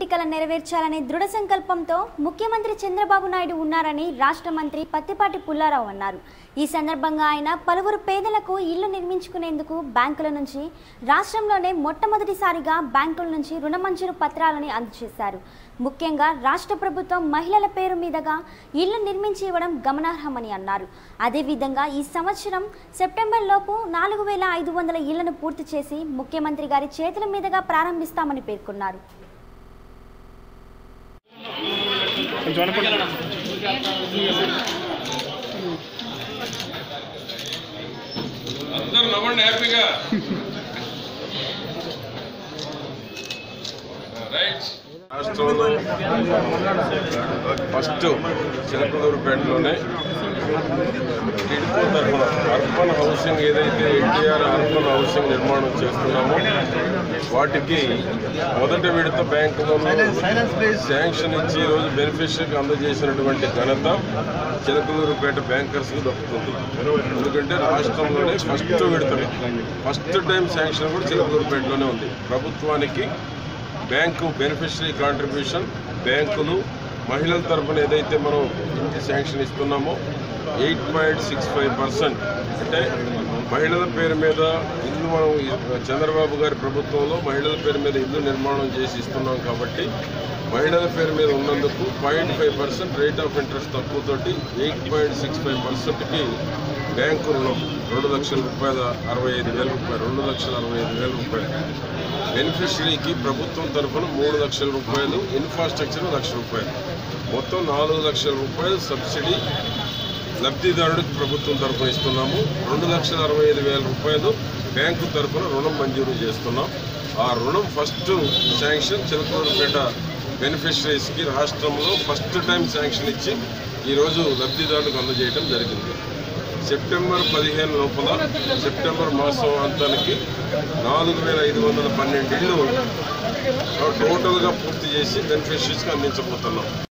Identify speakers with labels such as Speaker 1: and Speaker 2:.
Speaker 1: ఇంటి కల నెరవేర్చాలనే దృఢ సంకల్పంతో ముఖ్యమంత్రి చంద్రబాబు నాయుడు ఉన్నారని రాష్ట్ర మంత్రి పత్తిపాటి పుల్లారావు అన్నారు ఈ సందర్భంగా ఆయన పలువురు పేదలకు ఇల్లు నిర్మించుకునేందుకు బ్యాంకుల నుంచి రాష్ట్రంలోనే మొట్టమొదటిసారిగా బ్యాంకుల నుంచి రుణ మంజూరు పత్రాలని అందజేశారు ముఖ్యంగా రాష్ట్ర ప్రభుత్వం మహిళల పేరు మీదుగా ఇల్లు నిర్మించి ఇవ్వడం గమనార్హమని అన్నారు అదేవిధంగా ఈ సంవత్సరం సెప్టెంబర్ లోపు నాలుగు వేల ఐదు వందల ఇళ్లను పూర్తి చేసి ముఖ్యమంత్రి గారి చేతుల మీదుగా ప్రారంభిస్తామని పేర్కొన్నారు
Speaker 2: కొంచెం అనుకుంటున్నా
Speaker 3: అందరూ నవ్వండి హ్యాపీగా రైట్ రాష్ట్రంలో ఫస్ట్ చిలకలూరుపేటలోనే టిడ్కో తరఫున అర్బన్ హౌసింగ్ ఏదైతే ఎన్టీఆర్ అర్బన్ హౌసింగ్ నిర్మాణం చేస్తున్నామో వాటికి మొదటి విడత బ్యాంకులో శాంక్షన్ ఇచ్చి ఈరోజు బెనిఫిషరీకి అందజేసినటువంటి ఘనత చిలకలూరుపేట బ్యాంకర్స్కి దక్కుతుంది ఎందుకంటే రాష్ట్రంలోనే ఫస్ట్ విడత ఫస్ట్ టైం శాంక్షన్ కూడా చిలకలూరుపేటలోనే ఉంది ప్రభుత్వానికి బ్యాంకు బెనిఫిషరీ కాంట్రిబ్యూషన్ బ్యాంకులు మహిళల తరఫున ఏదైతే మనం ఇంటి శాంక్షన్ ఇస్తున్నామో eight point six five percent అంటే మహిళల పేరు మీద ఇల్లు మనం ఈ- చంద్రబాబు గారి ప్రభుత్వంలో మహిళల పేరు మీద ఇల్లు నిర్మాణం చేసి ఇస్తున్నాం కాబట్టి మహిళల పేరు మీద ఉన్నందుకు point five percent rate of interest తక్కువతోటి ఎయిట్ పాయింట్ సిక్స్ ఫైవ్ పర్సెంట్కి బ్యాంకు రుణం రెండు లక్షల రూపాయల అరవై ఐదు వేల రూపాయలు రెండు లక్షల అరవై ఐదు వేల రూపాయలు బెనిఫిషరీకి ప్రభుత్వం తరఫున మూడు లక్షల రూపాయలు ఇన్ఫ్రాస్ట్రక్చర్ లక్ష రూపాయలు మొత్తం నాలుగు లక్షల రూపాయలు సబ్సిడీ లబ్ధిదారుడికి ప్రభుత్వం తరఫున ఇస్తున్నాము రెండు లక్షల అరవై ఐదు వేల రూపాయలు బ్యాంకు తరఫున రుణం మంజూరు చేస్తున్నాం ఆ రుణం ఫస్ట్ శాంక్షన్ చిలకూరుపేట బెనిఫిషరీస్కి రాష్ట్రంలో ఫస్ట్ టైం శాంక్షన్ ఇచ్చి ఈరోజు లబ్ధిదారులకు అందజేయడం జరిగింది సెప్టెంబర్ పదిహేను లోపల సెప్టెంబర్ మాసం అంతానికి నాలుగు వేల ఐదు వందల పన్నెండు ఇళ్ళు టోటల్గా పూర్తి చేసి బెనిఫిషరీస్కి అందించబోతున్నాం